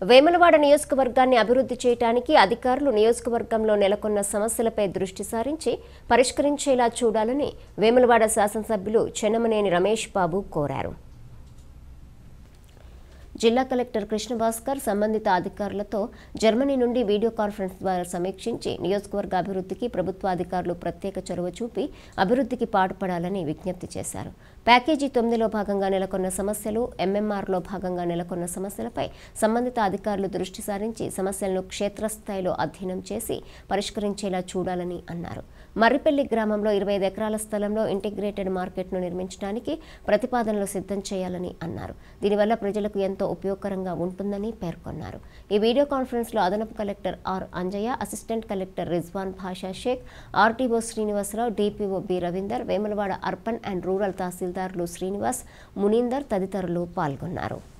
వేములవాడ నియోజకవర్గాన్ని అభివృద్ధి చేయడానికి అధికారులు నియోజకవర్గంలో నెలకొన్న సమస్యలపై దృష్టి సారించి పరిష్కరించేలా చూడాలని వేములవాడ శాసనసభ్యులు చెన్నమనేని రమేష్ బాబు కోరారు జిల్లా కలెక్టర్ కృష్ణభాస్కర్ సంబంధిత అధికారులతో జర్మనీ నుండి వీడియో కాన్ఫరెన్స్ ద్వారా సమీక్షించి నియోజకవర్గ అభివృద్ధికి ప్రభుత్వ అధికారులు ప్రత్యేక చొరవ చూపి అభివృద్ధికి పాటుపడాలని విజ్ఞప్తి చేశారు ప్యాకేజీ తొమ్మిదిలో భాగంగా నెలకొన్న సమస్యలు ఎంఎంఆర్లో భాగంగా నెలకొన్న సమస్యలపై సంబంధిత అధికారులు దృష్టి సారించి సమస్యలను క్షేత్రస్థాయిలో అధ్యయనం చేసి పరిష్కరించేలా చూడాలని అన్నారు మర్రిపల్లి గ్రామంలో ఇరవై ఐదు ఎకరాల స్థలంలో ఇంటిగ్రేటెడ్ మార్కెట్ను నిర్మించడానికి ప్రతిపాదనలు సిద్ధం చేయాలని అన్నారు దీనివల్ల ప్రజలకు ఎంతో ఉపయోగకరంగా ఉంటుందని పేర్కొన్నారు ఈ వీడియో కాన్ఫరెన్స్లో అదనపు collector R Anjaiah assistant collector Rizwan Basha Shaikh RTO Srinivasa Rao DPO B Ravinder Vemulawada urban and rural తహసీల్దార్లు శ్రీనివాస్ మునీందర్ తదితరులు పాల్గొన్నారు